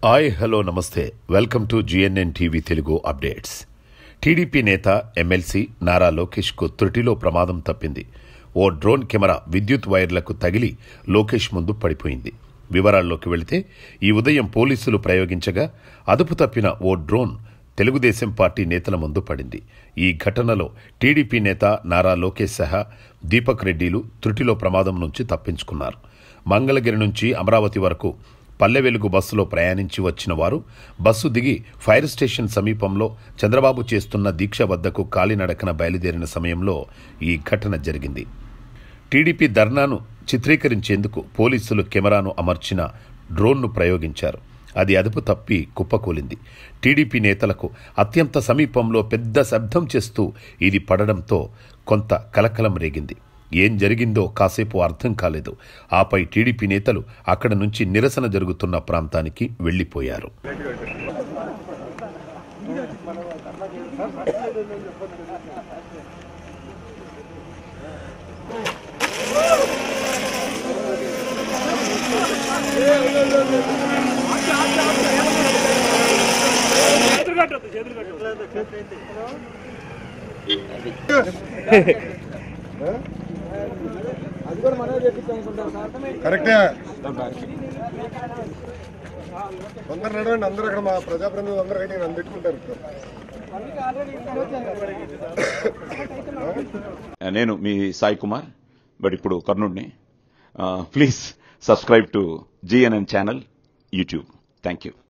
Hi hello namaste welcome to GNN TV Telugu updates TDP నేత MLC Nara లోకేష్కు త్రుటిలో ప్రమాదం తప్పింది ఓ డ్రోన్ కెమెరా విద్యుత్ వైర్లకు తగిలి లోకేష్ ముందు పడిపోయింది వివరాల్లోకి వెళితే ఈ ఉదయం పోలీసులు ప్రయోగించగా అదుపు తప్పిన ఓ డ్రోన్ తెలుగుదేశం పార్టీ నేతల ముందు పడింది ఈ ఘటనలో టీడీపీ నేత నారా లోకేష్ సహా దీపక్ రెడ్డిలు త్రుటిలో ప్రమాదం నుంచి తప్పించుకున్నారు మంగళగిరి నుంచి అమరావతి వరకు పల్లె వెలుగు బస్సులో ప్రయాణించి వచ్చిన వారు బస్సు దిగి ఫైర్ స్టేషన్ సమీపంలో చంద్రబాబు చేస్తున్న దీక్ష వద్దకు కాలినడకన బయలుదేరిన సమయంలో ఈ ఘటన జరిగింది టీడీపీ ధర్నాను చిత్రీకరించేందుకు పోలీసులు కెమెరాను అమర్చిన డ్రోన్ను ప్రయోగించారు అది అదుపు తప్పి కుప్పకూలింది టీడీపీ నేతలకు అత్యంత సమీపంలో పెద్ద శబ్దం చేస్తూ ఇది పడడంతో కొంత కలకలం రేగింది ఏం జరిగిందో కాసేపు అర్థం కాలేదు ఆపై టీడీపీ నేతలు అక్కడ నుంచి నిరసన జరుగుతున్న ప్రాంతానికి వెళ్లిపోయారు కరెక్టే అందరు నడవండి అందరూ అక్కడ మా ప్రజాప్రతినిధులు అందరూ అయితే నన్ను పెట్టుకుంటారు ఇప్పుడు. నేను మీ సాయి కుమార్ బట్ ఇప్పుడు కర్ణుడిని please subscribe to GNN channel YouTube thank you